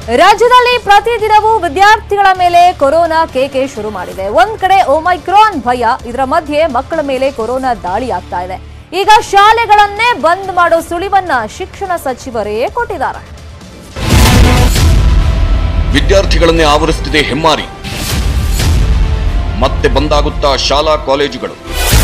ರಾಜ್ಯದಲ್ಲಿ ಪ್ರತಿದಿನವೂ ವಿದ್ಯಾರ್ಥಿಗಳ ಮೇಲೆ ಕೊರೋನಾ ಕೇಕೆ ಶುರು ಮಾಡಿದೆ ಒಂದ್ ಕಡೆ ಒಮೈಕ್ರಾನ್ ಭಯ ಇದರ ಮಧ್ಯೆ ಮಕ್ಕಳ ಮೇಲೆ ಕೊರೋನಾ ದಾಳಿ ಆಗ್ತಾ ಇದೆ ಈಗ ಶಾಲೆಗಳನ್ನೇ ಬಂದ್ ಮಾಡೋ ಸುಳಿವನ್ನ ಶಿಕ್ಷಣ ಸಚಿವರೇ ಕೊಟ್ಟಿದ್ದಾರೆ ವಿದ್ಯಾರ್ಥಿಗಳನ್ನೇ ಆವರಿಸುತ್ತಿದೆ ಹೆಮ್ಮಾರಿ ಮತ್ತೆ ಬಂದಾಗುತ್ತಾ ಶಾಲಾ ಕಾಲೇಜುಗಳು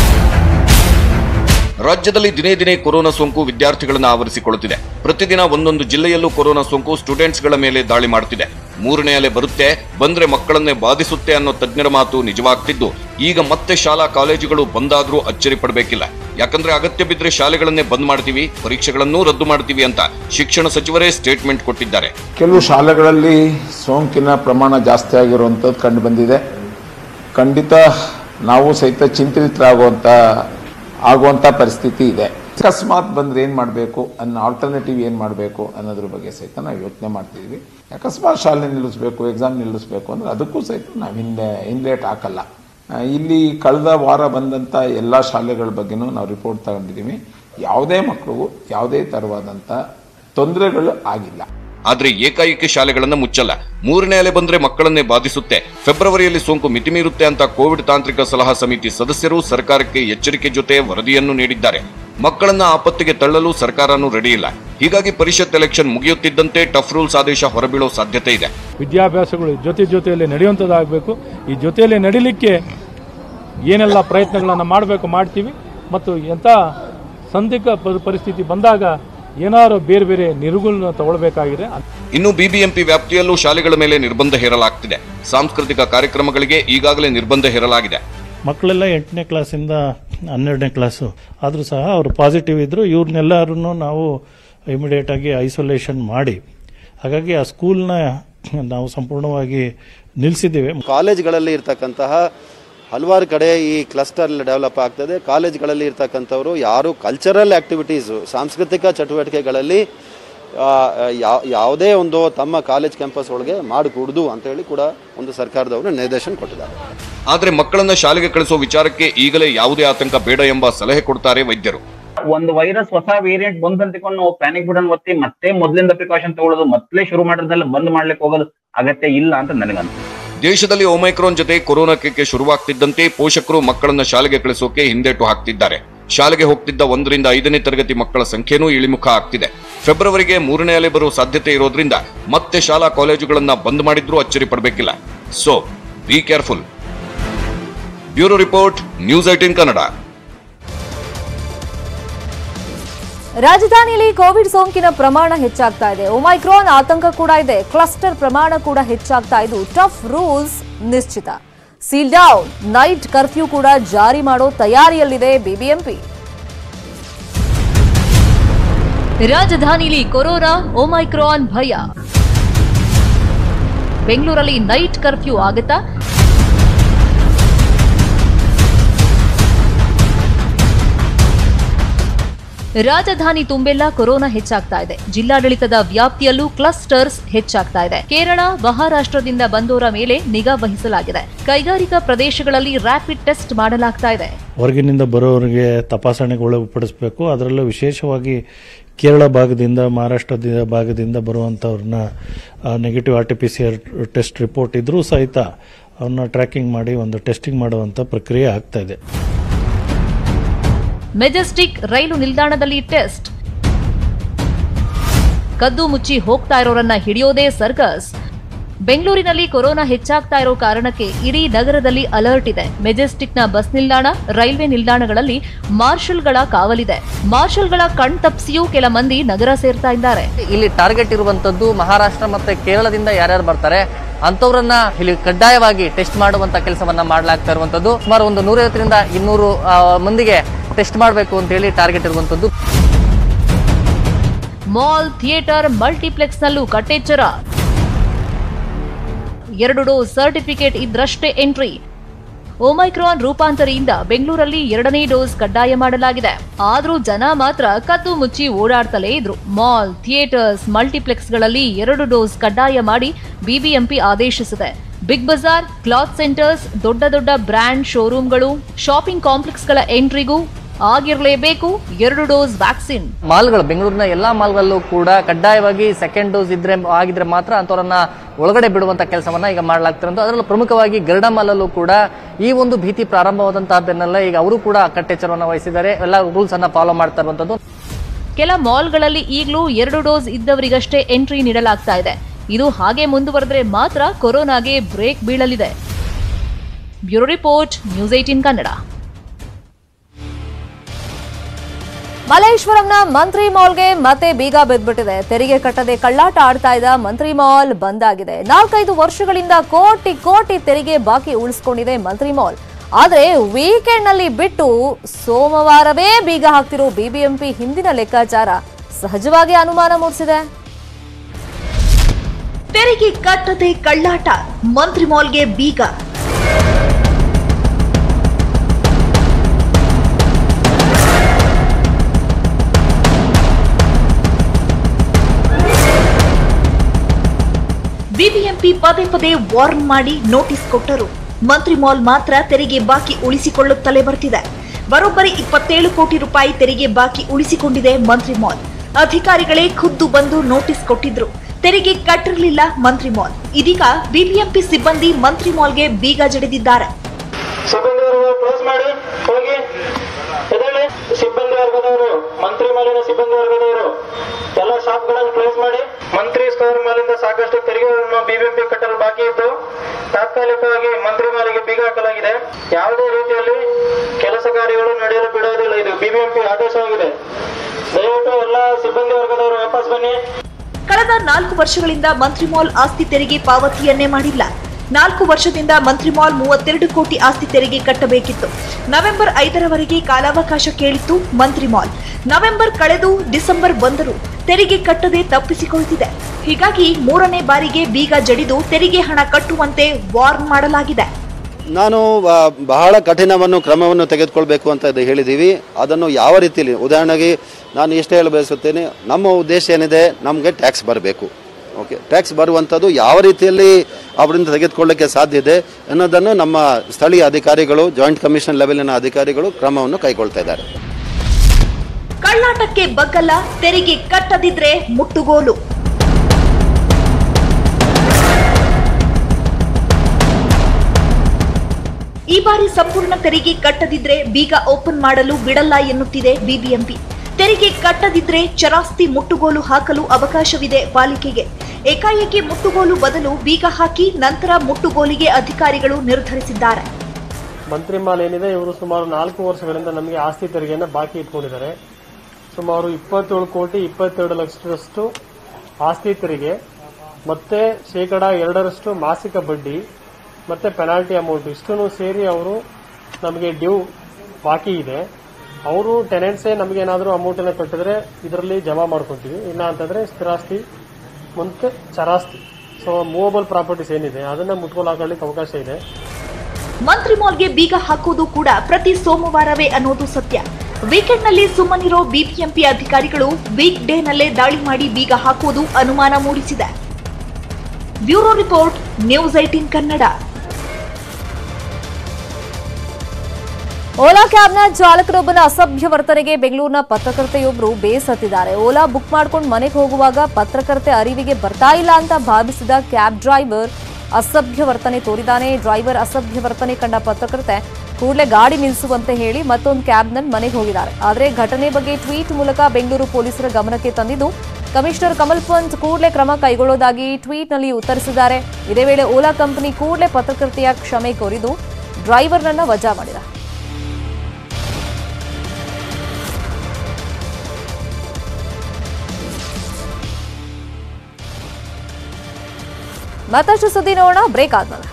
ರಾಜ್ಯದಲ್ಲಿ ದಿನೇ ದಿನೇ ಕೊರೋನಾ ಸೋಂಕು ವಿದ್ಯಾರ್ಥಿಗಳನ್ನು ಆವರಿಸಿಕೊಳ್ಳುತ್ತಿದೆ ಪ್ರತಿದಿನ ಒಂದೊಂದು ಜಿಲ್ಲೆಯಲ್ಲೂ ಕೊರೋನಾ ಸೋಂಕು ಸ್ಟೂಡೆಂಟ್ಸ್ಗಳ ಮೇಲೆ ದಾಳಿ ಮಾಡುತ್ತಿದೆ ಮೂರನೇ ಅಲೆ ಬರುತ್ತೆ ಬಂದ್ರೆ ಮಕ್ಕಳನ್ನೇ ಬಾಧಿಸುತ್ತೆ ಅನ್ನೋ ತಜ್ಞರ ಮಾತು ನಿಜವಾಗ್ತಿದ್ದು ಈಗ ಮತ್ತೆ ಶಾಲಾ ಕಾಲೇಜುಗಳು ಬಂದಾದ್ರೂ ಅಚ್ಚರಿ ಪಡಬೇಕಿಲ್ಲ ಯಾಕಂದ್ರೆ ಅಗತ್ಯ ಬಿದ್ದರೆ ಶಾಲೆಗಳನ್ನೇ ಬಂದ್ ಮಾಡ್ತೀವಿ ಪರೀಕ್ಷೆಗಳನ್ನೂ ರದ್ದು ಮಾಡ್ತೀವಿ ಅಂತ ಶಿಕ್ಷಣ ಸಚಿವರೇ ಸ್ಟೇಟ್ಮೆಂಟ್ ಕೊಟ್ಟಿದ್ದಾರೆ ಕೆಲವು ಶಾಲೆಗಳಲ್ಲಿ ಸೋಂಕಿನ ಪ್ರಮಾಣ ಜಾಸ್ತಿ ಆಗಿರುವಂಥದ್ದು ಕಂಡು ಬಂದಿದೆ ಖಂಡಿತ ನಾವು ಸಹಿತ ಚಿಂತಿತರಾಗುವಂಥ ಆಗುವಂಥ ಪರಿಸ್ಥಿತಿ ಇದೆ ಅಕಸ್ಮಾತ್ ಬಂದ್ರೆ ಏನು ಮಾಡಬೇಕು ಅನ್ನೋ ಆಲ್ಟರ್ನೇಟಿವ್ ಏನು ಮಾಡಬೇಕು ಅನ್ನೋದ್ರ ಬಗ್ಗೆ ಸಹಿತ ನಾವು ಯೋಚನೆ ಮಾಡ್ತಿದ್ವಿ ಅಕಸ್ಮಾತ್ ಶಾಲೆ ನಿಲ್ಲಿಸಬೇಕು ಎಕ್ಸಾಮ್ ನಿಲ್ಲಿಸಬೇಕು ಅಂದ್ರೆ ಅದಕ್ಕೂ ಸಹಿತ ನಾವು ಹಿಂದೆ ಹಿಂದೇಟ್ ಹಾಕಲ್ಲ ಆ, ಇಲ್ಲಿ ಕಳೆದ ವಾರ ಬಂದಂಥ ಎಲ್ಲ ಶಾಲೆಗಳ ಬಗ್ಗೆನೂ ನಾವು ರಿಪೋರ್ಟ್ ತಗೊಂಡಿದ್ದೀವಿ ಯಾವುದೇ ಮಕ್ಕಳಿಗೂ ಯಾವುದೇ ಥರವಾದಂಥ ತೊಂದರೆಗಳು ಆಗಿಲ್ಲ ಆದ್ರೆ ಏಕಾಏಕಿ ಶಾಲೆಗಳನ್ನ ಮುಚ್ಚಲ್ಲ ಮೂರನೇ ಅಲೆ ಬಂದ್ರೆ ಮಕ್ಕಳನ್ನೇ ಬಾಧಿಸುತ್ತೆ ಫೆಬ್ರವರಿಯಲ್ಲಿ ಸೋಂಕು ಮಿತಿಮೀರುತ್ತೆ ಅಂತ ಕೋವಿಡ್ ತಾಂತ್ರಿಕ ಸಲಹಾ ಸಮಿತಿ ಸದಸ್ಯರು ಸರ್ಕಾರಕ್ಕೆ ಎಚ್ಚರಿಕೆ ಜೊತೆ ವರದಿಯನ್ನು ನೀಡಿದ್ದಾರೆ ಮಕ್ಕಳನ್ನ ಆಪತ್ತಿಗೆ ತಳ್ಳಲು ಸರ್ಕಾರನೂ ರೆಡಿ ಇಲ್ಲ ಹೀಗಾಗಿ ಪರಿಷತ್ ಎಲೆಕ್ಷನ್ ಮುಗಿಯುತ್ತಿದ್ದಂತೆ ಟಫ್ ರೂಲ್ಸ್ ಆದೇಶ ಹೊರಬೀಳೋ ಸಾಧ್ಯತೆ ಇದೆ ವಿದ್ಯಾಭ್ಯಾಸಗಳು ಜೊತೆ ಜೊತೆಯಲ್ಲಿ ನಡೆಯುವಂಥದ್ದಾಗಬೇಕು ಈ ಜೊತೆಯಲ್ಲಿ ನಡಿಲಿಕ್ಕೆ ಏನೆಲ್ಲ ಪ್ರಯತ್ನಗಳನ್ನು ಮಾಡಬೇಕು ಮಾಡ್ತೀವಿ ಮತ್ತು ಎಂಥ ಸಂದಿಗ್ಧ ಪ- ಪರಿಸ್ಥಿತಿ ಬಂದಾಗ ಏನಾದ್ರು ಬೇರೆ ಬೇರೆ ನಿರ್ಗುಲನ ತಗೊಳ್ಬೇಕಾಗಿದೆ ಇನ್ನು ಬಿಬಿಎಂಪಿ ವ್ಯಾಪ್ತಿಯಲ್ಲೂ ಶಾಲೆಗಳ ಮೇಲೆ ನಿರ್ಬಂಧ ಹೇರಲಾಗ್ತಿದೆ ಸಾಂಸ್ಕೃತಿಕ ಕಾರ್ಯಕ್ರಮಗಳಿಗೆ ಈಗಾಗಲೇ ನಿರ್ಬಂಧ ಹೇರಲಾಗಿದೆ ಮಕ್ಕಳೆಲ್ಲ ಎಂಟನೇ ಕ್ಲಾಸಿಂದ ಹನ್ನೆರಡನೇ ಕ್ಲಾಸು ಆದರೂ ಸಹ ಅವರು ಪಾಸಿಟಿವ್ ಇದ್ದರು ಇವ್ರನ್ನೆಲ್ಲರೂ ನಾವು ಇಮಿಡಿಯೇಟಾಗಿ ಐಸೋಲೇಷನ್ ಮಾಡಿ ಹಾಗಾಗಿ ಆ ಸ್ಕೂಲ್ನ ನಾವು ಸಂಪೂರ್ಣವಾಗಿ ನಿಲ್ಲಿಸಿದ್ದೇವೆ ಕಾಲೇಜ್ಗಳಲ್ಲಿ ಇರ್ತಕ್ಕಂತಹ ಹಲವಾರು ಕಡೆ ಈ ಕ್ಲಸ್ಟರ್ ಡೆವಲಪ್ ಆಗ್ತದೆ ಕಾಲೇಜ್ಗಳಲ್ಲಿ ಇರ್ತಕ್ಕಂಥವ್ರು ಯಾರು ಕಲ್ಚರಲ್ ಆಕ್ಟಿವಿಟೀಸು ಸಾಂಸ್ಕೃತಿಕ ಚಟುವಟಿಕೆಗಳಲ್ಲಿ ಆ, ಯಾ- ಯಾವುದೇ ಒಂದು ತಮ್ಮ ಕಾಲೇಜ್ ಕ್ಯಾಂಪಸ್ ಒಳಗೆ ಮಾಡಕೂಡ್ದು ಅಂತೇಳಿ ಕೂಡ ಒಂದು ಸರ್ಕಾರದವರು ನಿರ್ದೇಶನ ಕೊಟ್ಟಿದ್ದಾರೆ ಆದ್ರೆ ಮಕ್ಕಳನ್ನ ಶಾಲೆಗೆ ಕಳಿಸೋ ವಿಚಾರಕ್ಕೆ ಈಗಲೇ ಯಾವುದೇ ಆತಂಕ ಬೇಡ ಎಂಬ ಸಲಹೆ ಕೊಡ್ತಾರೆ ವೈದ್ಯರು ಒಂದು ವೈರಸ್ ಹೊಸ ವೇರಿಯಂಟ್ ಬಂದ್ ಅಂತಿಕೊಂಡು ನಾವು ಪ್ಯಾನಿಕ್ ಬಟನ್ ಒತ್ತಿ ಮತ್ತೆ ಮೊದ್ಲಿಂದ ಪ್ರಿಕಾಷನ್ ತಗೊಳ್ಳೋದು ಮೊದ್ಲೇ ಶುರು ಮಾಡಿದ್ರೆಲ್ಲ ಬಂದ್ ಮಾಡ್ಲಿಕ್ಕೆ ಹೋಗೋದು ಅಗತ್ಯ ಇಲ್ಲ ಅಂತ ನನಗನ್ಸುತ್ತೆ ದೇಶದಲ್ಲಿ ಒಮೈಕ್ರಾನ್ ಜೊತೆ ಕೊರೋನಾ ಕೇಕೆ ಶುರುವಾಗ್ತಿದ್ದಂತೆ ಪೋಷಕರು ಮಕ್ಕಳನ್ನ ಶಾಲೆಗೆ ಕಳಿಸೋಕೆ ಹಿಂದೇಟು ಹಾಕ್ತಿದ್ದಾರೆ ಶಾಲೆಗೆ ಹೋಗ್ತಿದ್ದ ಒಂದರಿಂದ ಐದನೇ ತರಗತಿ ಮಕ್ಕಳ ಸಂಖ್ಯೆನೂ ಇಳಿಮುಖ ಆಗ್ತಿದೆ ಫೆಬ್ರವರಿಗೆ ಮೂರನೇ ಅಲೆ ಬರೋ ಸಾಧ್ಯತೆ ಇರೋದ್ರಿಂದ ಮತ್ತೆ ಶಾಲಾ ಕಾಲೇಜುಗಳನ್ನ ಬಂದ್ ಮಾಡಿದ್ರೂ ಅಚ್ಚರಿ ಪಡಬೇಕಿಲ್ಲ so be careful bureau report news eighteen Kannada ರಾಜಧಾನಿಯಲ್ಲಿ ಕೋವಿಡ್ ಸೋಂಕಿನ ಪ್ರಮಾಣ ಹೆಚ್ಚಾಗ್ತಾ ಇದೆ ಒಮೈಕ್ರಾನ್ ಆತಂಕ ಕೂಡ ಇದೆ ಕ್ಲಸ್ಟರ್ ಪ್ರಮಾಣ ಕೂಡ ಹೆಚ್ಚಾಗ್ತಾ ಇದ್ದು ಟಫ್ ರೂಲ್ಸ್ ನಿಶ್ಚಿತ ಸೀಲ್ ಡೌನ್ ನೈಟ್ ಕರ್ಫ್ಯೂ ಕೂಡ ಜಾರಿ ಮಾಡೋ ತಯಾರಿಯಲ್ಲಿದೆ ಬಿಬಿಎಂಪಿ ರಾಜಧಾನಿಲಿ ಕೊರೋನಾ ಒಮೈಕ್ರಾನ್ ಭಯ ಬೆಂಗಳೂರಲ್ಲಿ ನೈಟ್ ಕರ್ಫ್ಯೂ ಆಗುತ್ತಾ ರಾಜಧಾನಿ ತುಂಬೆಲ್ಲ ಕೊರೋನಾ ಹೆಚ್ಚಾಗ್ತಾ ಇದೆ ಜಿಲ್ಲಾಡಳಿತದ ವ್ಯಾಪ್ತಿಯಲ್ಲೂ ಕ್ಲಸ್ಟರ್ಸ್ ಹೆಚ್ಚಾಗ್ತಾ ಇದೆ ಕೇರಳ ಮಹಾರಾಷ್ಟ್ರದಿಂದ ಬಂದೋರ ಮೇಲೆ ನಿಗಾ ವಹಿಸಲಾಗಿದೆ ಕೈಗಾರಿಕಾ ಪ್ರದೇಶಗಳಲ್ಲಿ ರ್ಯಾಪಿಡ್ ಟೆಸ್ಟ್ ಮಾಡಲಾಗ್ತಾ ಇದೆ ಹೊರಗಿನಿಂದ ಬರೋರಿಗೆ ತಪಾಸಣೆಗೆ ಒಳಪಡಿಸಬೇಕು ಅದರಲ್ಲೂ ವಿಶೇಷವಾಗಿ ಕೇರಳ ಭಾಗದಿಂದ ಮಹಾರಾಷ್ಟ್ರದ ಭಾಗದಿಂದ ಬರುವಂಥವ್ರನ್ನ negative R T P C R test report ಇದ್ರೂ ಸಹಿತ ಅವ್ರನ್ನ ಟ್ರ್ಯಾಕಿಂಗ್ ಮಾಡಿ ಒಂದು ಟೆಸ್ಟಿಂಗ್ ಮಾಡುವಂಥ ಪ್ರಕ್ರಿಯೆ ಆಗ್ತಾ ಇದೆ ಮೆಜೆಸ್ಟಿಕ್ ರೈಲು ನಿಲ್ದಾಣದಲ್ಲಿ ಟೆಸ್ಟ್ ಕದ್ದು ಮುಚ್ಚಿ ಹೋಗ್ತಾ ಇರೋರನ್ನ ಹಿಡಿಯೋದೇ ಸರ್ಕಸ್ ಬೆಂಗಳೂರಿನಲ್ಲಿ ಕೊರೋನಾ ಹೆಚ್ಚಾಗ್ತಾ ಇರೋ ಕಾರಣಕ್ಕೆ ಇಡೀ ನಗರದಲ್ಲಿ ಅಲರ್ಟ್ ಇದೆ ಮೆಜೆಸ್ಟಿಕ್ನ ಬಸ್ ನಿಲ್ದಾಣ ರೈಲ್ವೆ ನಿಲ್ದಾಣಗಳಲ್ಲಿ ಮಾರ್ಷಲ್ಗಳ ಕಾವಲಿದೆ ಮಾರ್ಷಲ್ಗಳ ಕಣ್ ತಪ್ಪಿಸಿಯೂ ಕೆಲ ಮಂದಿ ನಗರ ಸೇರ್ತಾ ಇದ್ದಾರೆ ಇಲ್ಲಿ ಟಾರ್ಗೆಟ್ ಇರುವಂತದ್ದು ಮಹಾರಾಷ್ಟ್ರ ಮತ್ತೆ ಕೇರಳದಿಂದ ಯಾರ್ಯಾರು ಬರ್ತಾರೆ ಅಂತವ್ರನ್ನ ಇಲ್ಲಿ ಕಡ್ಡಾಯವಾಗಿ ಟೆಸ್ಟ್ ಮಾಡುವಂತ ಕೆಲಸವನ್ನ ಮಾಡಲಾಗ್ತಾ ಇರುವಂತದ್ದು ಸುಮಾರು ಒಂದು ನೂರೈವತ್ತರಿಂದ ಇನ್ನೂರು ಆ, ಮಂದಿಗೆ ಟೆಸ್ಟ್ ಮಾಡಬೇಕು ಅಂತ ಹೇಳಿ ಟಾರ್ಗೆಟ್ ಇರುವಂತದ್ದು ಮಾಲ್ ಥಿಯೇಟರ್ ಮಲ್ಟಿಪ್ಲೆಕ್ಸ್ನಲ್ಲೂ ಕಟ್ಟೆಚ್ಚರ ಎರಡು ಡೋಸ್ ಸರ್ಟಿಫಿಕೇಟ್ ಇದ್ರಷ್ಟೇ ಎಂಟ್ರಿ ಒಮೈಕ್ರಾನ್ ರೂಪಾಂತರಿಯಿಂದ ಬೆಂಗಳೂರಲ್ಲಿ ಎರಡನೇ ಡೋಸ್ ಕಡ್ಡಾಯ ಮಾಡಲಾಗಿದೆ ಆದ್ರೂ ಜನ ಮಾತ್ರ ಕದ್ದು ಮುಚ್ಚಿ ಓಡಾಡ್ತಲೇ ಇದ್ರು ಮಾಲ್ ಥಿಯೇಟರ್ಸ್ ಮಲ್ಟಿಪ್ಲೆಕ್ಸ್ಗಳಲ್ಲಿ ಎರಡು ಡೋಸ್ ಕಡ್ಡಾಯ ಮಾಡಿ ಬಿಬಿಎಂಪಿ ಆದೇಶಿಸಿದೆ ಬಿಗ್ ಬಜಾರ್ ಕ್ಲಾತ್ ಸೆಂಟರ್ಸ್ ದೊಡ್ಡ ದೊಡ್ಡ ಬ್ರ್ಯಾಂಡ್ ಶೋರೂಮ್ಗಳು ಶಾಪಿಂಗ್ ಕಾಂಪ್ಲೆಕ್ಸ್ಗಳ ಎಂಟ್ರಿಗೂ ಆಗಿರ್ಲೇಬೇಕು ಎರಡು ಡೋಸ್ ವ್ಯಾಕ್ಸಿನ್ ಮಾಲ್ಗಳು ಬೆಂಗಳೂರಿನ ಎಲ್ಲಾ ಮಾಲ್ಗಳಲ್ಲೂ ಕೂಡ ಕಡ್ಡಾಯವಾಗಿ ಸೆಕೆಂಡ್ ಡೋಸ್ ಇದ್ರೆ ಆಗಿದ್ರೆ ಮಾತ್ರ ಅಂತವರನ್ನ ಒಳಗಡೆ ಬಿಡುವಂತ ಕೆಲಸವನ್ನ ಈಗ ಮಾಡಲಾಗ್ತಿರೋದು ಅದರಲ್ಲೂ ಪ್ರಮುಖವಾಗಿ ಗರುಡ ಮಾಲಲ್ಲೂ ಕೂಡ ಈ ಒಂದು ಭೀತಿ ಪ್ರಾರಂಭವಾದಂತಹ ಬೆನ್ನಲ್ಲ ಈಗ ಅವರು ಕೂಡ ಕಟ್ಟೆಚ್ಚರವನ್ನು ವಹಿಸಿದ್ದಾರೆ ಎಲ್ಲ ರೂಲ್ಸ್ ಅನ್ನ ಫಾಲೋ ಮಾಡ್ತಾ ಇರುವಂತದ್ದು ಕೆಲ ಮಾಲ್ಗಳಲ್ಲಿ ಈಗಲೂ ಎರಡು ಡೋಸ್ ಇದ್ದವರಿಗಷ್ಟೇ ಎಂಟ್ರಿ ನೀಡಲಾಗ್ತಾ ಇದೆ ಇದು ಹಾಗೆ ಮುಂದುವರೆದ್ರೆ ಮಾತ್ರ ಕೊರೋನಾಗೆ ಬ್ರೇಕ್ ಬೀಳಲಿದೆ bureau report news eighteen Kannada ಮಲ್ಲೇಶ್ವರಂನ ಮಂತ್ರಿ ಮಾಲ್ಗೆ ಮತ್ತೆ ಬೀಗ ಬಿದ್ದ್ಬಿಟ್ಟಿದೆ ತೆರಿಗೆ ಕಟ್ಟದೆ ಕಳ್ಳಾಟ ಆಡ್ತಾ ಇದ್ದ ಮಂತ್ರಿ ಮಾಲ್ ಬಂದ್ ಆಗಿದೆ ನಾಲ್ಕೈದು ವರ್ಷಗಳಿಂದ ಕೋಟಿ ಕೋಟಿ ತೆರಿಗೆ ಬಾಕಿ ಉಳಿಸ್ಕೊಂಡಿದೆ ಮಂತ್ರಿ ಮಾಲ್ ಆದ್ರೆ ವೀಕೆಂಡ್ ನಲ್ಲಿ ಬಿಟ್ಟು ಸೋಮವಾರವೇ ಬೀಗ ಹಾಕ್ತಿರೋ ಬಿಬಿಎಂಪಿ ಹಿಂದಿನ ಲೆಕ್ಕಾಚಾರ ಸಹಜವಾಗಿ ಅನುಮಾನ ಮೂಡಿಸಿದೆ ತೆರಿಗೆ ಕಟ್ಟದೆ ಕಳ್ಳಾಟ ಮಂತ್ರಿ ಮಾಲ್ಗೆ ಬೀಗ ಬಿಬಿಎಂಪಿ ಪದೇ ಪದೇ ವಾರ್ನ್ ಮಾಡಿ ನೋಟಿಸ್ ಕೊಟ್ಟರು ಮಂತ್ರಿ ಮಾಲ್ ಮಾತ್ರ ತೆರಿಗೆ ಬಾಕಿ ಉಳಿಸಿಕೊಳ್ಳುತ್ತಲೇ ಬರ್ತಿದೆ ಬರೋಬ್ಬರಿ ಇಪ್ಪತ್ತೇಳು ಕೋಟಿ ರೂಪಾಯಿ ತೆರಿಗೆ ಬಾಕಿ ಉಳಿಸಿಕೊಂಡಿದೆ ಮಂತ್ರಿ ಮಾಲ್ ಅಧಿಕಾರಿಗಳೇ ಖುದ್ದು ಬಂದು ನೋಟಿಸ್ ಕೊಟ್ಟಿದ್ರು ತೆರಿಗೆ ಕಟ್ಟಿರಲಿಲ್ಲ ಮಂತ್ರಿ ಮಾಲ್ ಇದೀಗ ಬಿಬಿಎಂಪಿ ಸಿಬ್ಬಂದಿ ಮಂತ್ರಿ ಮಾಲ್ಗೆ ಬೀಗ ಜಡಿದಿದ್ದಾರೆ ಸಿಬ್ಬಂದಿ ಕ್ಲೋಸ್ ಮಾಡಿ ಹೋಗಿ ಎದ್ದೇಳಿ ಸಿಬ್ಬಂದಿ ವರ್ಗದವರು ಮಂತ್ರಿ ಮಾಲಿನ ಸಿಬ್ಬಂದಿ ವರ್ಗದವರು ಎಲ್ಲ ಶಾಪ್ಗಳನ್ನು ಕ್ಲೋಸ್ ಮಾಡಿ ಮಂತ್ರಿ ಸ್ಕ್ವೇರ್ ಮಾಲಿಂದ ಸಾಕಷ್ಟು ತೆರಿಗೆಗಳನ್ನು ಬಿಬಿಎಂಪಿ ಕಟ್ಟಲು ಬಾಕಿ ಇದ್ದು ತಾತ್ಕಾಲಿಕವಾಗಿ ಮಂತ್ರಿ ಮಾಲಿಗೆ ಬೀಗ ಹಾಕಲಾಗಿದೆ ಯಾವುದೇ ರೀತಿಯಲ್ಲಿ ಕೆಲಸ ಕಾರ್ಯಗಳು ನಡೆಯಲು ಬಿಡುವುದಿಲ್ಲ ಇದು ಬಿಬಿಎಂಪಿ ಆದೇಶವಾಗಿದೆ ದಯವಿಟ್ಟು ಎಲ್ಲ ಸಿಬ್ಬಂದಿ ವರ್ಗದವರು ವಾಪಸ್ ಬನ್ನಿ ಕಳೆದ ನಾಲ್ಕು ವರ್ಷಗಳಿಂದ ಮಂತ್ರಿ ಮಾಲ್ ಆಸ್ತಿ ತೆರಿಗೆ ಪಾವತಿಯನ್ನೇ ಮಾಡಿಲ್ಲ ನಾಲ್ಕು ವರ್ಷದಿಂದ ಮಂತ್ರಿ ಮಾಲ್ ಮೂವತ್ತೆರಡು ಕೋಟಿ ಆಸ್ತಿ ತೆರಿಗೆ ಕಟ್ಟಬೇಕಿತ್ತು ನವೆಂಬರ್ ಐದರವರೆಗೆ ಕಾಲಾವಕಾಶ ಕೇಳಿತ್ತು ಮಂತ್ರಿ ಮಾಲ್ ನವೆಂಬರ್ ಕಳೆದು ಡಿಸೆಂಬರ್ ಬಂದರೂ ತೆರಿಗೆ ಕಟ್ಟದೆ ತಪ್ಪಿಸಿಕೊಳ್ತಿದೆ ಹೀಗಾಗಿ ಮೂರನೇ ಬಾರಿಗೆ ಬೀಗ ಜಡಿದು ತೆರಿಗೆ ಹಣ ಕಟ್ಟುವಂತೆ ವಾರ್ನ್ ಮಾಡಲಾಗಿದೆ ನಾನು ಆ, ಬಹಳ ಕಠಿಣವನ್ನು ಕ್ರಮವನ್ನು ತೆಗೆದುಕೊಳ್ಬೇಕು ಅಂತ ಇದು ಹೇಳಿದ್ದೀವಿ ಅದನ್ನು ಯಾವ ರೀತಿಯಲ್ಲಿ ಉದಾಹರಣೆಗೆ ನಾನು ಇಷ್ಟೇ ಹೇಳ ಬಯಸುತ್ತೇನೆ ನಮ್ಮ ಉದ್ದೇಶ ಏನಿದೆ ನಮಗೆ ಟ್ಯಾಕ್ಸ್ ಬರಬೇಕು ಓಕೆ ಟ್ಯಾಕ್ಸ್ ಬರುವಂಥದ್ದು ಯಾವ ರೀತಿಯಲ್ಲಿ ಅವರಿಂದ ತೆಗೆದುಕೊಳ್ಳಕ್ಕೆ ಸಾಧ್ಯ ಇದೆ ಅನ್ನೋದನ್ನು ನಮ್ಮ ಸ್ಥಳೀಯ ಅಧಿಕಾರಿಗಳು ಜಾಯಿಂಟ್ ಕಮಿಷನ್ ಲೆವೆಲಿನ ಅಧಿಕಾರಿಗಳು ಕ್ರಮವನ್ನು ಕೈಗೊಳ್ತಾ ಇದ್ದಾರೆ ಕಳ್ಳಾಟಕ್ಕೆ ಬಗ್ಗಲ್ಲ ತೆರಿಗೆ ಕಟ್ಟದಿದ್ರೆ ಮುಟ್ಟುಗೋಲು ಈ ಬಾರಿ ಸಂಪೂರ್ಣ ತೆರಿಗೆ ಕಟ್ಟದಿದ್ರೆ ಬೀಗ ಓಪನ್ ಮಾಡಲು ಬಿಡಲ್ಲ ಎನ್ನುತ್ತಿದೆ ಬಿಬಿಎಂಪಿ ತೆರಿಗೆ ಕಟ್ಟದಿದ್ರೆ ಚರಾಸ್ತಿ ಮುಟ್ಟುಗೋಲು ಹಾಕಲು ಅವಕಾಶವಿದೆ ಪಾಲಿಕೆಗೆ ಏಕಾಏಕಿ ಮುಟ್ಟುಗೋಲು ಬದಲು ಬೀಗ ಹಾಕಿ ನಂತರ ಮುಟ್ಟುಗೋಲಿಗೆ ಅಧಿಕಾರಿಗಳು ನಿರ್ಧರಿಸಿದ್ದಾರೆ ಮಂತ್ರಿ ಮಾಲ್ ಏನಿದೆ ಇವರು ಸುಮಾರು ನಾಲ್ಕು ವರ್ಷಗಳಿಂದ ನಮಗೆ ಆಸ್ತಿ ತೆರಿಗೆಯನ್ನು ಬಾಕಿ ಇಟ್ಕೊಂಡಿದ್ದಾರೆ ಸುಮಾರು ಇಪ್ಪತ್ತೇಳು ಕೋಟಿ ಇಪ್ಪತ್ತೆರಡು ಲಕ್ಷದಷ್ಟು ಆಸ್ತಿ ತೆರಿಗೆ ಮತ್ತೆ ಶೇಕಡ ಎರಡರಷ್ಟು ಮಾಸಿಕ ಬಡ್ಡಿ ಮತ್ತೆ ಪೆನಾಲ್ಟಿ ಅಮೌಂಟ್ ಇಷ್ಟನ್ನು ಸೇರಿ ಅವರು ನಮಗೆ ಡ್ಯೂ ಬಾಕಿ ಇದೆ ಅವರು ಟೆನೆಂಟ್ಸೇ ನಮಗೆ ಏನಾದರೂ ಅಮೌಂಟನ್ನು ಕಟ್ಟಿದ್ರೆ ಇದರಲ್ಲಿ ಜಮಾ ಮಾಡ್ಕೊತೀವಿ ಇಲ್ಲ ಅಂತಂದ್ರೆ ಸ್ಥಿರಾಸ್ತಿ ಮತ್ತೆ ಚರಾಸ್ತಿ ಸೊ ಮೂವಬಲ್ ಪ್ರಾಪರ್ಟೀಸ್ ಏನಿದೆ ಅದನ್ನ ಮುಟ್ಕೋಲ್ ಹಾಕೊಳ್ಳಿಕ್ಕೆ ಅವಕಾಶ ಇದೆ ಮಂತ್ರಿ ಮಾಲ್ಗೆ ಬೀಗ ಹಾಕುವುದು ಕೂಡ ಪ್ರತಿ ಸೋಮವಾರವೇ ಅನ್ನೋದು ಸತ್ಯ ವೀಕೆಂಡ್ನಲ್ಲಿ ಸುಮ್ಮನಿರೋ ಬಿಬಿಎಂಪಿ ಅಧಿಕಾರಿಗಳು ವೀಕ್ ಡೇನಲ್ಲೇ ದಾಳಿ ಮಾಡಿ ಬೀಗ ಹಾಕುವುದು ಅನುಮಾನ ಮೂಡಿಸಿದೆ bureau report news eighteen Kannada Ola ಕ್ಯಾಬ್ನ ಚಾಲಕರೊಬ್ಬನ ಅಸಭ್ಯ ವರ್ತನೆಗೆ ಬೆಂಗಳೂರಿನ ಪತ್ರಕರ್ತೆಯೊಬ್ಬರು ಬೇಸತ್ತಿದ್ದಾರೆ ಓಲಾ ಬುಕ್ ಮಾಡ್ಕೊಂಡು ಮನೆಗೆ ಹೋಗುವಾಗ ಪತ್ರಕರ್ತೆ ಅರಿವಿಗೆ ಬರ್ತಾ ಇಲ್ಲ ಅಂತ ಭಾವಿಸಿದ ಕ್ಯಾಬ್ ಡ್ರೈವರ್ ಅಸಭ್ಯ ವರ್ತನೆ ತೋರಿದಾನೆ ಡ್ರೈವರ್ ಅಸಭ್ಯ ವರ್ತನೆ ಕಂಡ ಪತ್ರಕರ್ತೆ ಕೂಡಲೇ ಗಾಡಿ ನಿಲ್ಲಿಸುವಂತೆ ಹೇಳಿ ಮತ್ತೊಂದು ಕ್ಯಾಬ್ನಲ್ಲಿ ಮನೆಗೆ ಹೋಗಿದ್ದಾರೆ ಆದರೆ ಘಟನೆ ಬಗ್ಗೆ ಟ್ವೀಟ್ ಮೂಲಕ ಬೆಂಗಳೂರು ಪೊಲೀಸರ ಗಮನಕ್ಕೆ ತಂದಿದ್ದು ಕಮಿಷನರ್ ಕಮಲ್ ಪಂತ್ ಕೂಡಲೇ ಕ್ರಮ ಕೈಗೊಳ್ಳೋದಾಗಿ ಟ್ವೀಟ್ನಲ್ಲಿ ಉತ್ತರಿಸಿದ್ದಾರೆ ಇದೇ ವೇಳೆ ಓಲಾ ಕಂಪನಿ ಕೂಡಲೇ ಪತ್ರಕರ್ತೆಯ ಕ್ಷಮೆ ಕೋರಿದ್ದು ಡ್ರೈವರ್ನನ್ನ ವಜಾ ಮಾಡಿದೆ ಮತ್ತಷ್ಟು ಸುದ್ದಿ ನೋಡೋಣ ಬ್ರೇಕ್ ಆದ್ಮೇಲೆ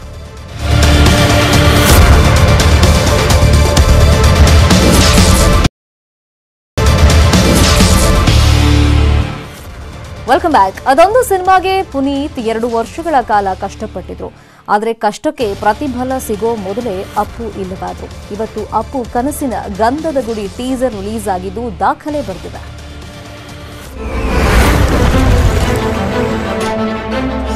ವೆಲ್ಕಮ್ ಬ್ಯಾಕ್ ಅದೊಂದು ಸಿನಿಮಾಗೆ ಪುನೀತ್ ಎರಡು ವರ್ಷಗಳ ಕಾಲ ಕಷ್ಟಪಟ್ಟಿದ್ರು ಆದರೆ ಕಷ್ಟಕ್ಕೆ ಪ್ರತಿಫಲ ಸಿಗೋ ಮೊದಲೇ ಅಪ್ಪು ಇಲ್ಲವಾದ್ರು ಇವತ್ತು ಅಪ್ಪು ಕನಸಿನ ಗಂಧದ ಗುಡಿ ಟೀಸರ್ ರಿಲೀಸ್ ಆಗಿದ್ದು ದಾಖಲೆ ಬರೆದಿದೆ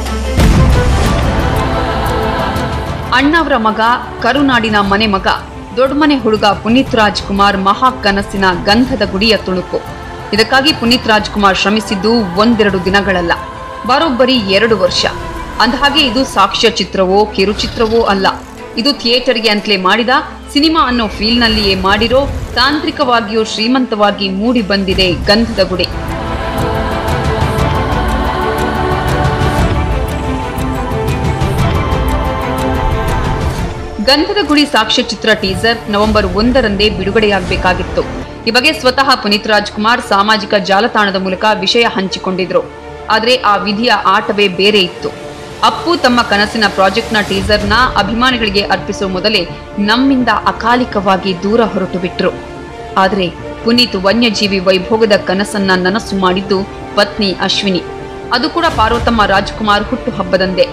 ಅಣ್ಣವರ ಮಗ ಕರುನಾಡಿನ ಮನೆ ಮಗ ದೊಡ್ಡಮನೆ ಹುಡುಗ ಪುನೀತ್ ರಾಜ್ಕುಮಾರ್ ಮಹಾ ಕನಸಿನ ಗಂಧದ ಗುಡಿಯ ತುಣುಕು ಇದಕ್ಕಾಗಿ ಪುನೀತ್ ರಾಜ್ಕುಮಾರ್ ಶ್ರಮಿಸಿದ್ದು ಒಂದೆರಡು ದಿನಗಳಲ್ಲ ಬರೋಬ್ಬರಿ ಎರಡು ವರ್ಷ ಅಂದಹಾಗೆ ಇದು ಸಾಕ್ಷ್ಯ ಚಿತ್ರವೋ ಕಿರುಚಿತ್ರವೋ ಅಲ್ಲ ಇದು ಥಿಯೇಟರ್ಗೆ ಅಂತಲೇ ಮಾಡಿದ ಸಿನಿಮಾ ಅನ್ನೋ ಫೀಲ್ನಲ್ಲಿಯೇ ಮಾಡಿರೋ ತಾಂತ್ರಿಕವಾಗಿಯೂ ಶ್ರೀಮಂತವಾಗಿ ಮೂಡಿ ಬಂದಿದೆ ಗಂಧದ ಗುಡಿ ಗಂಧದ ಗುಡಿ ಸಾಕ್ಷ್ಯಚಿತ್ರ ಟೀಸರ್ ನವೆಂಬರ್ ಒಂದರಂದೇ ಬಿಡುಗಡೆಯಾಗಬೇಕಾಗಿತ್ತು ಈ ಬಗ್ಗೆ ಸ್ವತಃ ಪುನೀತ್ ರಾಜ್ಕುಮಾರ್ ಸಾಮಾಜಿಕ ಜಾಲತಾಣದ ಮೂಲಕ ವಿಷಯ ಹಂಚಿಕೊಂಡಿದ್ರು ಆದರೆ ಆ ವಿಧಿಯ ಆಟವೇ ಬೇರೆ ಇತ್ತು ಅಪ್ಪು ತಮ್ಮ ಕನಸಿನ ಪ್ರಾಜೆಕ್ಟ್ನ ಟೀಸರ್ನ ಅಭಿಮಾನಿಗಳಿಗೆ ಅರ್ಪಿಸುವ ಮೊದಲೇ ನಮ್ಮಿಂದ ಅಕಾಲಿಕವಾಗಿ ದೂರ ಹೊರಟು ಬಿಟ್ರು ಆದರೆ ಪುನೀತ್ ವನ್ಯಜೀವಿ ವೈಭೋಗದ ಕನಸನ್ನ ನನಸು ಮಾಡಿದ್ದು ಪತ್ನಿ ಅಶ್ವಿನಿ ಅದು ಕೂಡ ಪಾರ್ವತಮ್ಮ ರಾಜ್ಕುಮಾರ್ ಹುಟ್ಟು ಹಬ್ಬದಂದೇ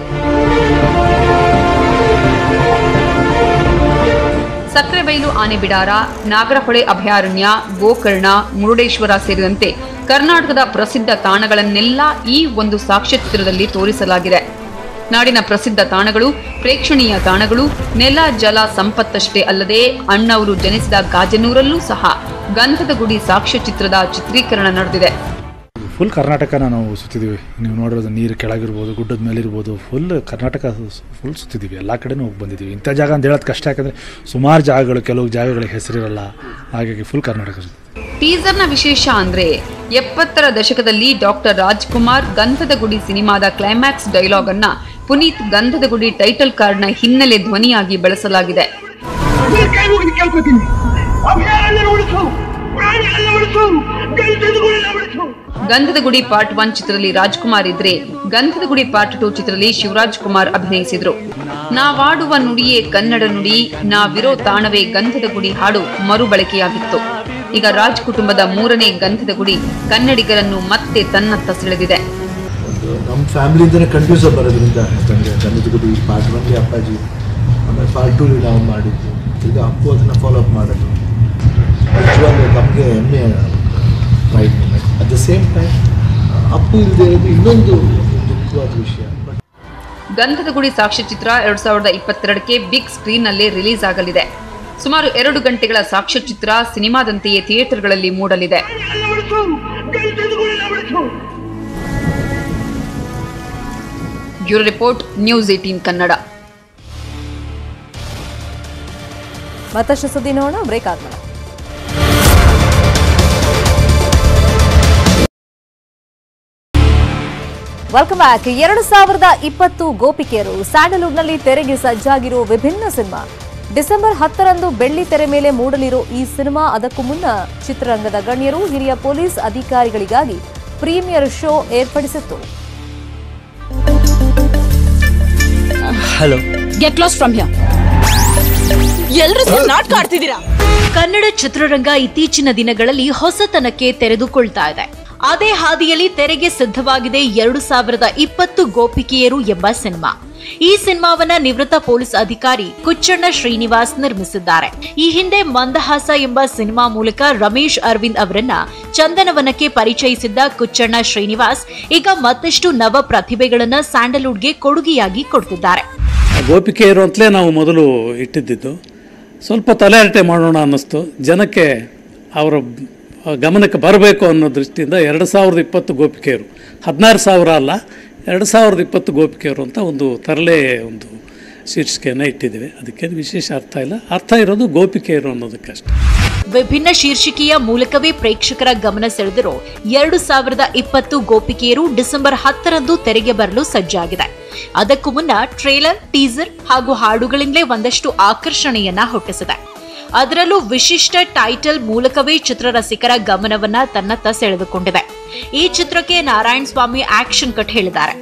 ಸಕ್ರೆಬೈಲು ಆನೆ ಬಿಡಾರ ನಾಗರಹೊಳೆ ಅಭಯಾರಣ್ಯ ಗೋಕರ್ಣ ಮುರುಡೇಶ್ವರ ಸೇರಿದಂತೆ ಕರ್ನಾಟಕದ ಪ್ರಸಿದ್ಧ ತಾಣಗಳನ್ನೆಲ್ಲ ಈ ಒಂದು ಸಾಕ್ಷ್ಯಚಿತ್ರದಲ್ಲಿ ತೋರಿಸಲಾಗಿದೆ ನಾಡಿನ ಪ್ರಸಿದ್ಧ ತಾಣಗಳು ಪ್ರೇಕ್ಷಣೀಯ ತಾಣಗಳು ನೆಲ ಜಲ ಸಂಪತ್ತಷ್ಟೇ ಅಲ್ಲದೆ ಅಣ್ಣವರು ಜನಿಸಿದ ಗಾಜನೂರಲ್ಲೂ ಸಹ ಗಂಧದ ಗುಡಿ ಸಾಕ್ಷ್ಯಚಿತ್ರದ ಚಿತ್ರೀಕರಣ ನಡೆದಿದೆ ಫುಲ್ ಕರ್ನಾಟಕನ ನಾವು ಸುತ್ತಿದ್ದೀವಿ ನೀವು ನೋಡಿರೋದು ನೀರು ಕೆಳಗಿರ್ಬೋದು ಗುಡ್ಡದ ಮೇಲಿರ್ಬೋದು ಫುಲ್ ಕರ್ನಾಟಕ ಫುಲ್ ಸುತ್ತಿದ್ದೀವಿ ಎಲ್ಲ ಕಡೆನೂ ಹೋಗಿ ಬಂದಿದ್ದೀವಿ ಇಂಥ ಜಾಗ ಅಂತ ಹೇಳೋದು ಕಷ್ಟ ಯಾಕಂದರೆ ಸುಮಾರು ಜಾಗಗಳು ಕೆಲವು ಜಾಗಗಳಿಗೆ ಹೆಸರಿರಲ್ಲ ಹಾಗಾಗಿ ಫುಲ್ ಕರ್ನಾಟಕ ಸುತ್ತಿ ಟೀಸರ್ನ ವಿಶೇಷ ಅಂದ್ರೆ ಎಪ್ಪತ್ತರ ದಶಕದಲ್ಲಿ ಡಾಕ್ಟರ್ ರಾಜ್ಕುಮಾರ್ ಗಂಧದ ಗುಡಿ ಸಿನಿಮಾದ ಕ್ಲೈಮ್ಯಾಕ್ಸ್ ಡೈಲಾಗ್ ಅನ್ನ ಪುನೀತ್ ಗಂಧದ ಗುಡಿ ಟೈಟಲ್ ಕಾರ್ಡ್ನ ಹಿನ್ನೆಲೆ ಧ್ವನಿಯಾಗಿ ಬಳಸಲಾಗಿದೆ ಕೈ ಮುಗಿದು ಕೇಳ್ಕೊತೀನಿ ಅಭಯಾರಣ್ಯ ಉಳಿಸು ಪ್ರಾಣಿಗಳನ್ನ ಉಳಿಸು ಗಂಟೆದುಗಳನ್ನ ಉಳಿಸು ಗಂಧದ ಗುಡಿ ಪಾರ್ಟ್ ಒನ್ ಚಿತ್ರದಲ್ಲಿ ರಾಜ್ಕುಮಾರ್ ಇದ್ರೆ ಗಂಧದ ಗುಡಿ ಪಾರ್ಟ್ ಟೂ ಚಿತ್ರದಲ್ಲಿ ಶಿವರಾಜ್ ಕುಮಾರ್ ಅಭಿನಯಿಸಿದ್ರು ನಾವಾಡುವ ನುಡಿಯೇ ಕನ್ನಡ ನುಡಿ ನಾವಿರೋ ತಾಣವೇ ಗಂಧದ ಗುಡಿ ಹಾಡು ಮರುಬಳಕೆಯಾಗಿತ್ತು ಈಗ ರಾಜ್ ಕುಟುಂಬದ ಮೂರನೇ ಗಂಧದ ಗುಡಿ ಕನ್ನಡಿಗರನ್ನು ಮತ್ತೆ ತನ್ನತ್ತ ಸೆಳೆದಿದೆ ನಮ್ಮ ಫ್ಯಾಮಿಲಿಯಿಂದನೇ ಕಂಟಿನ್ಯೂಸ್ ಆಗಿ ಬರೋದ್ರಿಂದ ಯಾಕಂದರೆ ಗಂಧದ ಗುಡಿ ಪಾರ್ಟ್ ಒನ್ಗೆ ಅಪ್ಪಾಜಿ ಆಮೇಲೆ ಪಾರ್ಟ್ ಟೂಲಿ ನಾವು ಮಾಡಿದ್ದು ಈಗ ಅಪ್ಪು ಅದನ್ನು ಫಾಲೋ ಅಪ್ ಮಾಡೋದು ನಿಜವಾಗ್ಲೂ ನಮಗೆ ಹೆಮ್ಮೆ right at the same time Appu ಇಲ್ಲದೆ ಇರೋದು ಇನ್ನೊಂದು ದುಃಖವಾದ ವಿಷಯ ಗಂಧದ ಗುಡಿ ಸಾಕ್ಷ್ಯಚಿತ್ರ ಎರಡ್ ಸಾವಿರದ ಇಪ್ಪತ್ತೆರಡಕ್ಕೆ ಬಿಗ್ ಸ್ಕ್ರೀನ್ ನಲ್ಲಿ ರಿಲೀಸ್ ಆಗಲಿದೆ ಸುಮಾರು ಎರಡು ಗಂಟೆಗಳ ಸಾಕ್ಷ್ಯಚಿತ್ರ ಸಿನಿಮಾದಂತೆಯೇ ಥಿಯೇಟರ್ಗಳಲ್ಲಿ ಮೂಡಲಿದೆ ಉಳಿಸು ಗಂಟೆದುಗಳನ್ನ ಉಳಿಸು bureau report news eighteen Kannada ಮತ್ತಷ್ಟು ಸುದ್ದಿ ನೋಡೋಣ ಬ್ರೇಕ್ ಆದ್ಮೇಲೆ ವೆಲ್ಕಮ್ ಬ್ಯಾಕ್ ಎರಡು ಸಾವಿರದ ಇಪ್ಪತ್ತು ಗೋಪಿಕೆಯರು ಸ್ಯಾಂಡಲ್ವುಡ್ನಲ್ಲಿ ತೆರೆಗೆ ಸಜ್ಜಾಗಿರುವ ವಿಭಿನ್ನ ಸಿನಿಮಾ ಡಿಸೆಂಬರ್ ಹತ್ತರಂದು ಬೆಳ್ಳಿ ತೆರೆ ಮೇಲೆ ಮೂಡಲಿರೋ ಈ ಸಿನಿಮಾ ಅದಕ್ಕೂ ಮುನ್ನ ಚಿತ್ರರಂಗದ ಗಣ್ಯರು ಹಿರಿಯ ಪೊಲೀಸ್ ಅಧಿಕಾರಿಗಳಿಗಾಗಿ ಪ್ರೀಮಿಯರ್ ಶೋ ಏರ್ಪಡಿಸಿತ್ತು hello get lost from here ಎಲ್ರು ನಾಟಕ ಆಡ್ತಿದ್ದೀರಾ ಕನ್ನಡ ಚಿತ್ರರಂಗ ಇತ್ತೀಚಿನ ದಿನಗಳಲ್ಲಿ ಹೊಸತನಕ್ಕೆ ತೆರೆದುಕೊಳ್ತಾ ಇದೆ ಅದೇ ಹಾದಿಯಲ್ಲಿ ತೆರೆಗೆ ಸಿದ್ಧವಾಗಿದೆ ಎರಡು ಸಾವಿರದ ಇಪ್ಪತ್ತು ಗೋಪಿಕೆಯರು ಎಂಬ ಸಿನಿಮಾ ಈ ಸಿನಿಮಾವನ್ನ ನಿವೃತ್ತ ಪೊಲೀಸ್ ಅಧಿಕಾರಿ ಕುಚ್ಚಣ್ಣ ಶ್ರೀನಿವಾಸ್ ನಿರ್ಮಿಸಿದ್ದಾರೆ ಈ ಹಿಂದೆ ಮಂದಹಾಸ ಎಂಬ ಸಿನಿಮಾ ಮೂಲಕ ರಮೇಶ್ ಅರವಿಂದ್ ಅವರನ್ನ ಚಂದನವನಕ್ಕೆ ಪರಿಚಯಿಸಿದ್ದ ಕುಚ್ಚಣ್ಣ ಶ್ರೀನಿವಾಸ್ ಈಗ ಮತ್ತಷ್ಟು ನವ ಪ್ರತಿಭೆಗಳನ್ನ ಸ್ಯಾಂಡಲ್ವುಡ್ಗೆ ಕೊಡುಗೆಯಾಗಿ ಕೊಡ್ತಿದ್ದಾರೆ ಗೋಪಿಕೆಯರು ಅಂತಲೇ ನಾವು ಮೊದಲು ಇಟ್ಟಿದ್ದಿದ್ದು ಸ್ವಲ್ಪ ತಲೆಹರಟೆ ಮಾಡೋಣ ಅನ್ನಿಸ್ತು ಜನಕ್ಕೆ ಅವರ ಗಮನಕ್ಕೆ ಬರಬೇಕು ಅನ್ನೋ ದೃಷ್ಟಿಯಿಂದ ಎರಡು ಸಾವಿರದ ಇಪ್ಪತ್ತು ಗೋಪಿಕೆಯರು ಹದಿನಾರು ಸಾವಿರ ಅಲ್ಲ ಎರಡು ಸಾವಿರದ ಇಪ್ಪತ್ತು ಗೋಪಿಕೆಯರು ಅಂತ ಒಂದು ತರಲೆ ಒಂದು ಶೀರ್ಷಿಕೆಯನ್ನು ಇಟ್ಟಿದ್ದೇವೆ ಅದಕ್ಕೆ ವಿಶೇಷ ಅರ್ಥ ಇಲ್ಲ ಅರ್ಥ ಇರೋದು ಗೋಪಿಕೆಯರು ಅನ್ನೋದಕ್ಕಷ್ಟೇ ವಿಭಿನ್ನ ಶೀರ್ಷಿಕೆಯ ಮೂಲಕವೇ ಪ್ರೇಕ್ಷಕರ ಗಮನ ಸೆಳೆದಿರೋ ಎರಡು ಸಾವಿರದ ಇಪ್ಪತ್ತು ಗೋಪಿಕೆಯರು ಡಿಸೆಂಬರ್ ಹತ್ತರಂದು ತೆರೆಗೆ ಬರಲು ಸಜ್ಜಾಗಿದೆ ಅದಕ್ಕೂ ಮುನ್ನ ಟ್ರೇಲರ್ ಟೀಸರ್ ಹಾಗೂ ಹಾಡುಗಳಿಂದಲೇ ಒಂದಷ್ಟು ಆಕರ್ಷಣೆಯನ್ನ ಹುಟ್ಟಿಸಿದೆ ಅದರಲ್ಲೂ ವಿಶಿಷ್ಟ ಟೈಟಲ್ ಮೂಲಕವೇ ಚಿತ್ರರಸಿಕರ ಗಮನವನ್ನ ತನ್ನತ್ತ ಸೆಳೆದುಕೊಂಡಿದೆ ಈ ಚಿತ್ರಕ್ಕೆ ನಾರಾಯಣ ಸ್ವಾಮಿ ಆಕ್ಷನ್ ಕಟ್ ಹೇಳಿದ್ದಾರೆ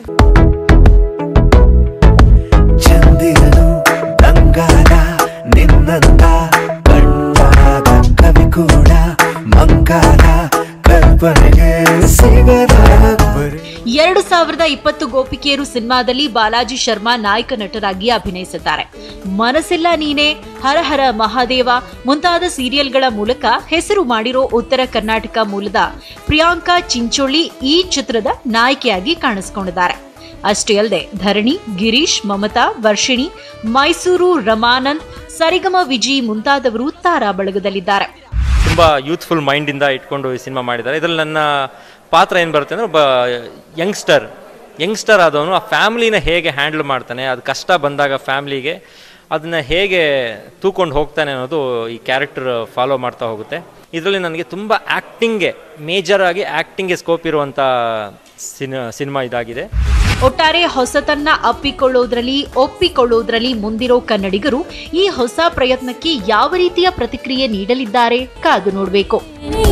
ಚಂದಿರನು ಬಂಗಾರ ನಿನ್ನಂದ ಕಂಡಾಗ ಕವಿ ಕೂಡ ಮಂಗಾರ ಕಲ್ಪನೆಗೆ ಸಿಗದ ಬರಿ ಎರಡು ಸಾವಿರದ ಇಪ್ಪತ್ತು ಗೋಪಿಕೆಯರು ಸಿನಿಮಾದಲ್ಲಿ ಬಾಲಾಜಿ ಶರ್ಮಾ ನಾಯಕ ನಟರಾಗಿ ಅಭಿನಯಿಸಿದ್ದಾರೆ ಮನಸ್ಸಿಲ್ಲ ನೀನೆ ಹರಹರ ಮಹಾದೇವ ಮುಂತಾದ ಸೀರಿಯಲ್ಗಳ ಮೂಲಕ ಹೆಸರು ಮಾಡಿರೋ ಉತ್ತರ ಕರ್ನಾಟಕ ಮೂಲದ ಪ್ರಿಯಾಂಕಾ ಚಿಂಚೋಳಿ ಈ ಚಿತ್ರದ ನಾಯಕಿಯಾಗಿ ಕಾಣಿಸಿಕೊಂಡಿದ್ದಾರೆ ಅಷ್ಟೇ ಅಲ್ಲದೆ ಧರಣಿ ಗಿರೀಶ್ ಮಮತಾ ವರ್ಷಿಣಿ ಮೈಸೂರು ರಮಾನಂದ್ ಸರಿಗಮ ವಿಜಿ ಮುಂತಾದವರು ತಾರಾ ಬಳಗದಲ್ಲಿದ್ದಾರೆ ತುಂಬ ಯೂತ್ಫುಲ್ ಮೈಂಡಿಂದ ಇಟ್ಕೊಂಡು ಈ ಸಿನಿಮಾ ಮಾಡಿದ್ದಾರೆ ಇದರಲ್ಲಿ ನನ್ನ ಪಾತ್ರ ಏನು ಬರುತ್ತೆ ಅಂದರೆ ಒಬ್ಬ ಯಂಗ್ಸ್ಟರ್ ಯಂಗ್ಸ್ಟರ್ ಆದವನು ಆ ಫ್ಯಾಮ್ಲಿನ ಹೇಗೆ ಹ್ಯಾಂಡಲ್ ಮಾಡ್ತಾನೆ ಅದು ಕಷ್ಟ ಬಂದಾಗ ಫ್ಯಾಮ್ಲಿಗೆ ಅದನ್ನ ಹೇಗೆ ತೂಕೊಂಡು ಹೋಗ್ತಾನೆ ಅನ್ನೋದು ಈ ಕ್ಯಾರೆಕ್ಟರ್ ಫಾಲೋ ಮಾಡ್ತಾ ಹೋಗುತ್ತೆ ಇದರಲ್ಲಿ ನನಗೆ ತುಂಬ ಆ್ಯಕ್ಟಿಂಗ್ಗೆ ಮೇಜರ್ ಆಗಿ ಆ್ಯಕ್ಟಿಂಗ್ಗೆ ಸ್ಕೋಪ್ ಇರುವಂಥ ಸಿನ ಸಿನಿಮಾ ಇದಾಗಿದೆ ಒಟ್ಟಾರೆ ಹೊಸತನ್ನ ಅಪ್ಪಿಕೊಳ್ಳೋದ್ರಲ್ಲಿ ಒಪ್ಪಿಕೊಳ್ಳೋದ್ರಲ್ಲಿ ಮುಂದಿರೋ ಕನ್ನಡಿಗರು ಈ ಹೊಸ ಪ್ರಯತ್ನಕ್ಕೆ ಯಾವ ರೀತಿಯ ಪ್ರತಿಕ್ರಿಯೆ ನೀಡಲಿದ್ದಾರೆ ಕಾದು ನೋಡಬೇಕು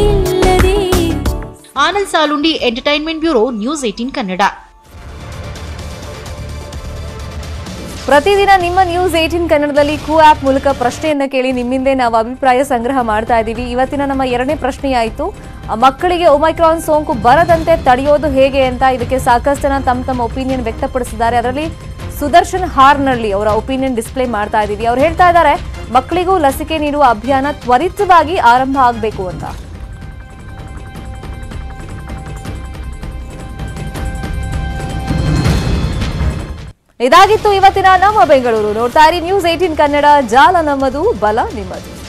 Anand Salundi entertainment bureau news eighteen Kannada ಪ್ರತಿದಿನ ನಿಮ್ಮ ನ್ಯೂಸ್ ಏಟೀನ್ ಕನ್ನಡದಲ್ಲಿ ಕೂ ಆಪ್ ಮೂಲಕ ಪ್ರಶ್ನೆಯನ್ನ ಕೇಳಿ ನಿಮ್ಮಿಂದೇ ನಾವು ಅಭಿಪ್ರಾಯ ಸಂಗ್ರಹ ಮಾಡ್ತಾ ಇದ್ದೀವಿ ಇವತ್ತಿನ ನಮ್ಮ ಎರಡನೇ ಪ್ರಶ್ನೆಯಾಯಿತು ಆ ಮಕ್ಕಳಿಗೆ ಒಮೈಕ್ರಾನ್ ಸೋಂಕು ಬರದಂತೆ ತಡೆಯೋದು ಹೇಗೆ ಅಂತ ಇದಕ್ಕೆ ಸಾಕಷ್ಟು ಜನ ತಮ್ಮ ತಮ್ಮ ಒಪಿನಿಯನ್ ವ್ಯಕ್ತಪಡಿಸಿದ್ದಾರೆ ಅದರಲ್ಲಿ ಸುದರ್ಶನ್ ಹಾರ್ನಳ್ಳಿ ಅವರ ಒಪಿನಿಯನ್ ಡಿಸ್ಪ್ಲೇ ಮಾಡ್ತಾ ಇದ್ದೀವಿ ಅವ್ರು ಹೇಳ್ತಾ ಇದ್ದಾರೆ ಮಕ್ಕಳಿಗೂ ಲಸಿಕೆ ನೀಡುವ ಅಭಿಯಾನ ತ್ವರಿತವಾಗಿ ಆರಂಭ ಆಗಬೇಕು ಅಂತ ಇದಾಗಿತ್ತು ಇವತ್ತಿನ ನಮ್ಮ ಬೆಂಗಳೂರು ನೋಡ್ತಾ ಇರಿ ನ್ಯೂಸ್ ಏಟೀನ್ ಕನ್ನಡ ಜಾಲ ನಮ್ಮದು ಬಲ ನಿಮ್ಮದು